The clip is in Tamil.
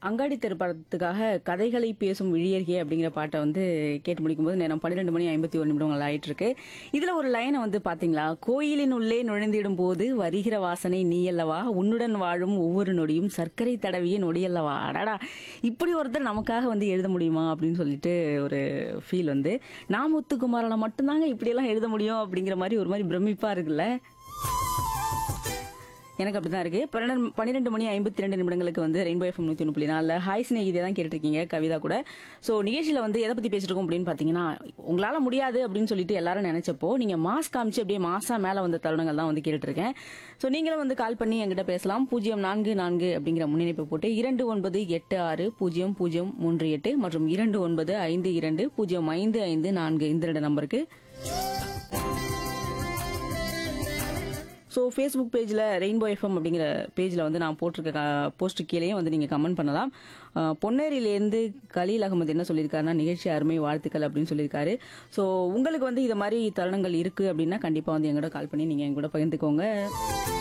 அங்காடி தெரு படத்துக்காக கதைகளை பேசும் விழியர்கே அப்படிங்கிற பாட்டை வந்து கேட்டு முடிக்கும்போது நேரம் பன்னிரெண்டு மணி ஐம்பத்தி ஒரு நிமிடங்கள் ஆயிட்டு இருக்கு இதுல ஒரு லைனை வந்து பாத்தீங்களா கோயிலின் உள்ளே நுழைந்திடும் போது வருகிற வாசனை நீ அல்லவா உன்னுடன் வாழும் ஒவ்வொரு நொடியும் சர்க்கரை தடவிய நொடியல்லவா அடடா இப்படி ஒருத்தர் நமக்காக வந்து எழுத முடியுமா அப்படின்னு சொல்லிட்டு ஒரு ஃபீல் வந்து நான் முத்துக்குமாரால மட்டும்தாங்க இப்படியெல்லாம் எழுத முடியும் அப்படிங்கிற மாதிரி ஒரு மாதிரி பிரமிப்பா இருக்குல்ல எனக்கு அப்படிதான் இருக்கு பன்னெண்டு பன்னிரெண்டு மணி ஐம்பத்தி ரெண்டு நிமிடங்களுக்கு வந்து ரெயின்போ எஃப்எம் நூத்தி ஒன்று புள்ளி நாலில் ஹாய் ஸ்நேகிதே தான் கேட்டுருக்கீங்க கவிதா கூட ஸோ நிகழ்ச்சியில வந்து எதை பத்தி பேசிட்டு இருக்கோம் அப்படின்னு பாத்தீங்கன்னா உங்களால முடியாது அப்படின்னு சொல்லிட்டு எல்லாரும் நினைச்சப்போ நீங்க மாஸ் காமிச்சு அப்படியே மாசா மேல வந்த தருணங்கள் தான் வந்து கேட்டுட்டு இருக்கேன் ஸோ நீங்களும் வந்து கால் பண்ணி என்கிட்ட பேசலாம் பூஜ்ஜியம் நான்கு நான்கு அப்படிங்கிற முன்னிணைப்பு போட்டு இரண்டு ஒன்பது எட்டு ஆறு பூஜ்ஜியம் பூஜ்ஜியம் மூன்று எட்டு மற்றும் இரண்டு ஒன்பது ஐந்து இரண்டு பூஜ்ஜியம் ஐந்து ஐந்து நான்கு இந்த ரெண்டு நம்பருக்கு ஸோ ஃபேஸ்புக் பேஜில் ரெயின்போ எஃப்எம் அப்படிங்கிற பேஜில் வந்து நான் போட்டிருக்க போஸ்ட் கீழேயும் வந்து நீங்கள் கமெண்ட் பண்ணலாம் அஹ், பொன்னேரியிலேருந்து கலீல் அகமது என்ன சொல்லியிருக்காருன்னா நிகழ்ச்சி அருமை வாழ்த்துக்கள் அப்படின்னு சொல்லியிருக்காரு ஸோ உங்களுக்கு வந்து இது மாதிரி தருணங்கள் இருக்குது அப்படின்னா கண்டிப்பாக வந்து எங்கூட கால் பண்ணி நீங்கள் எங்கூட பகிர்ந்துக்கோங்க